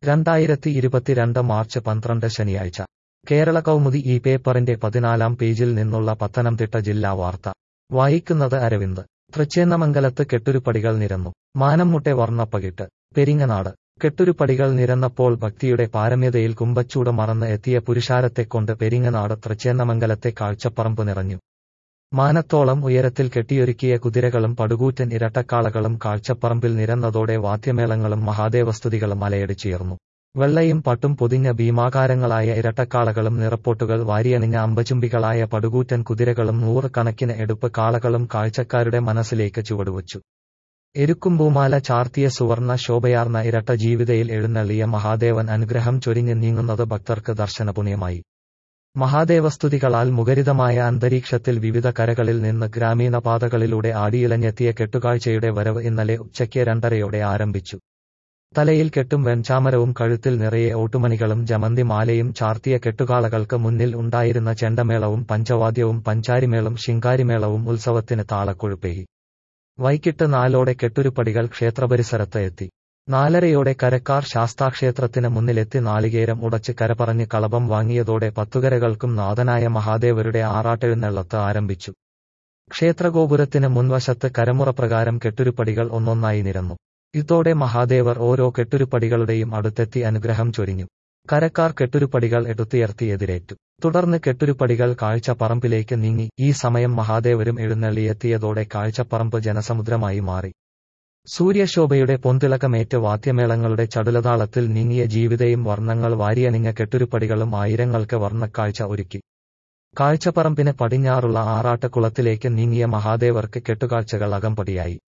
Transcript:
രണ്ടായിരത്തി ഇരുപത്തിരണ്ട് മാർച്ച് പന്ത്രണ്ട് ശനിയാഴ്ച കേരള കൗമുദി ഈ പേപ്പറിന്റെ പതിനാലാം പേജിൽ നിന്നുള്ള പത്തനംതിട്ട ജില്ലാ വാർത്ത വായിക്കുന്നത് അരവിന്ദ് തൃച്ചേന്നമംഗലത്ത് കെട്ടുരുപ്പടികൾ നിരന്നു മാനംമുട്ടെ വർണ്ണപ്പകിട്ട് പെരിങ്ങനാട് കെട്ടുരുപ്പടികൾ നിരന്നപ്പോൾ ഭക്തിയുടെ പാരമ്യതയിൽ കുമ്പച്ചൂട് മറന്ന് എത്തിയ പുരുഷാരത്തെക്കൊണ്ട് പെരിങ്ങനാട് തൃച്ചേന്നമംഗലത്തെ കാഴ്ചപ്പറമ്പ് നിറഞ്ഞു മാനത്തോളം ഉയരത്തിൽ കെട്ടിയൊരുക്കിയ കുതിരകളും പടുകൂറ്റൻ ഇരട്ടക്കാളകളും കാഴ്ചപ്പറമ്പിൽ നിരന്നതോടെ വാദ്യമേളങ്ങളും മഹാദേവസ്തുതികളും അലയടിച്ചുയർന്നു വെള്ളയും പട്ടും പൊതിഞ്ഞ ഭീമാകാരങ്ങളായ ഇരട്ടക്കാളകളും നിറപ്പൊട്ടുകൾ വാരിയണിഞ്ഞ അമ്പചുംബികളായ പടുകൂറ്റൻ കുതിരകളും നൂറുകണക്കിന് എടുപ്പ് കാളകളും കാഴ്ചക്കാരുടെ മനസ്സിലേക്ക് ചുവടുവച്ചു എരുക്കുംപൂമാല ചാർത്തിയ സുവർണ ശോഭയാർന്ന ഇരട്ട ജീവിതയിൽ എഴുന്നള്ളിയ മഹാദേവൻ അനുഗ്രഹം ചൊരിഞ്ഞ് നീങ്ങുന്നത് ഭക്തർക്ക് ദർശനപുണ്യമായി മഹാദേവസ്തുതികളാൽ മുഖരിതമായ അന്തരീക്ഷത്തിൽ വിവിധ കരകളിൽ നിന്ന് ഗ്രാമീണ പാതകളിലൂടെ ആടിയിലഞ്ഞെത്തിയ കെട്ടുകാഴ്ചയുടെ വരവ് ഇന്നലെ ഉച്ചയ്ക്ക് രണ്ടരയോടെ ആരംഭിച്ചു തലയിൽ കെട്ടും വെൺചാമരവും കഴുത്തിൽ നിറയെ ഓട്ടുമണികളും ജമന്തി മാലയും ചാർത്തിയ കെട്ടുകാളകൾക്ക് മുന്നിൽ ഉണ്ടായിരുന്ന ചെണ്ടമേളവും പഞ്ചവാദ്യവും പഞ്ചാരിമേളും ശിങ്കാരിമേളവും ഉത്സവത്തിന് താളക്കൊഴുപ്പേകി വൈകിട്ട് നാലോടെ കെട്ടുരുപ്പടികൾ ക്ഷേത്രപരിസരത്ത് എത്തി നാലരയോടെ കരക്കാർ ശാസ്താക്ഷേത്രത്തിന് മുന്നിലെത്തി നാളികേരം ഉടച്ച് കരപറഞ്ഞ് കളഭം വാങ്ങിയതോടെ പത്തുകരകൾക്കും നാഥനായ മഹാദേവരുടെ ആറാട്ടെഴുന്നള്ളത്ത് ആരംഭിച്ചു ക്ഷേത്രഗോപുരത്തിന് മുൻവശത്ത് കരമുറപ്രകാരം കെട്ടുരുപ്പടികൾ ഒന്നൊന്നായി നിരന്നു ഇതോടെ മഹാദേവർ ഓരോ കെട്ടുരുപ്പടികളുടെയും അടുത്തെത്തി അനുഗ്രഹം ചൊരിഞ്ഞു കരക്കാർ കെട്ടുരുപ്പടികൾ എടുത്തുയർത്തി എതിരേറ്റു തുടർന്ന് കെട്ടുരുപ്പടികൾ കാഴ്ചപ്പറമ്പിലേക്ക് നീങ്ങി ഈ സമയം മഹാദേവരും എഴുന്നള്ളിയെത്തിയതോടെ കാഴ്ചപ്പറമ്പ് ജനസമുദ്രമായി മാറി സൂര്യശോഭയുടെ പൊന്തിളക്കമേറ്റ് വാദ്യമേളങ്ങളുടെ ചടുലതാളത്തിൽ നീങ്ങിയ ജീവിതയും വർണ്ണങ്ങൾ വാരിയണിഞ്ഞ കെട്ടുരുപ്പടികളും ആയിരങ്ങൾക്ക് വർണ്ണക്കാഴ്ച ഒരുക്കി കാഴ്ചപ്പറമ്പിന് പടിഞ്ഞാറുള്ള ആറാട്ടുകുളത്തിലേക്ക് നീങ്ങിയ മഹാദേവർക്ക് കെട്ടുകാഴ്ചകൾ അകമ്പടിയായി